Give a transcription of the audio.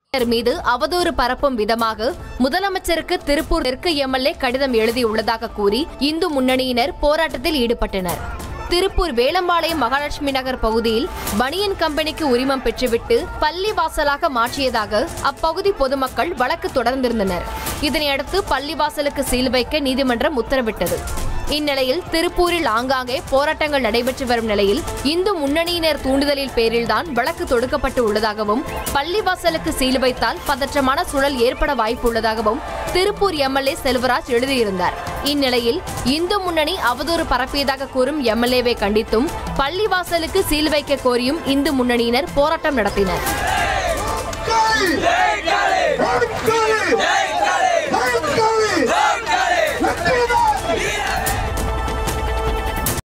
மீது அவதூறு பரப்பும் விதமாக முதலமைச்சருக்கு திருப்பூர் தெற்கு எம்எல்ஏ கடிதம் எழுதியுள்ளதாக கூறி இந்து முன்னணியினர் போராட்டத்தில் ஈடுபட்டனர் திருப்பூர் வேலம்பாளையம் மகாலட்சுமி நகர் பகுதியில் பனியன் கம்பெனிக்கு உரிமம் பெற்றுவிட்டு பள்ளி வாசலாக மாற்றியதாக அப்பகுதி பொதுமக்கள் வழக்கு தொடர்ந்திருந்தனர் இதனையடுத்து பள்ளிவாசலுக்கு சீல் வைக்க நீதிமன்றம் உத்தரவிட்டது இந்நிலையில் திருப்பூரில் ஆங்காங்கே போராட்டங்கள் நடைபெற்று வரும் நிலையில் இந்து முன்னணியினர் தூண்டுதலில் பேரில்தான் வழக்கு தொடுக்கப்பட்டு உள்ளதாகவும் பள்ளிவாசலுக்கு சீல் வைத்தால் பதற்றமான சூழல் ஏற்பட வாய்ப்புள்ளதாகவும் திருப்பூர் எம்எல்ஏ செல்வராஜ் எழுதியிருந்தார் இந்நிலையில் இந்து முன்னணி அவதூறு பரப்பியதாக கூறும் எம்எல்ஏவை கண்டித்தும் பள்ளிவாசலுக்கு சீல் வைக்க கோரியும் இந்து முன்னணியினர் போராட்டம் நடத்தினர் ஜெய் காளி ஜெய் காளி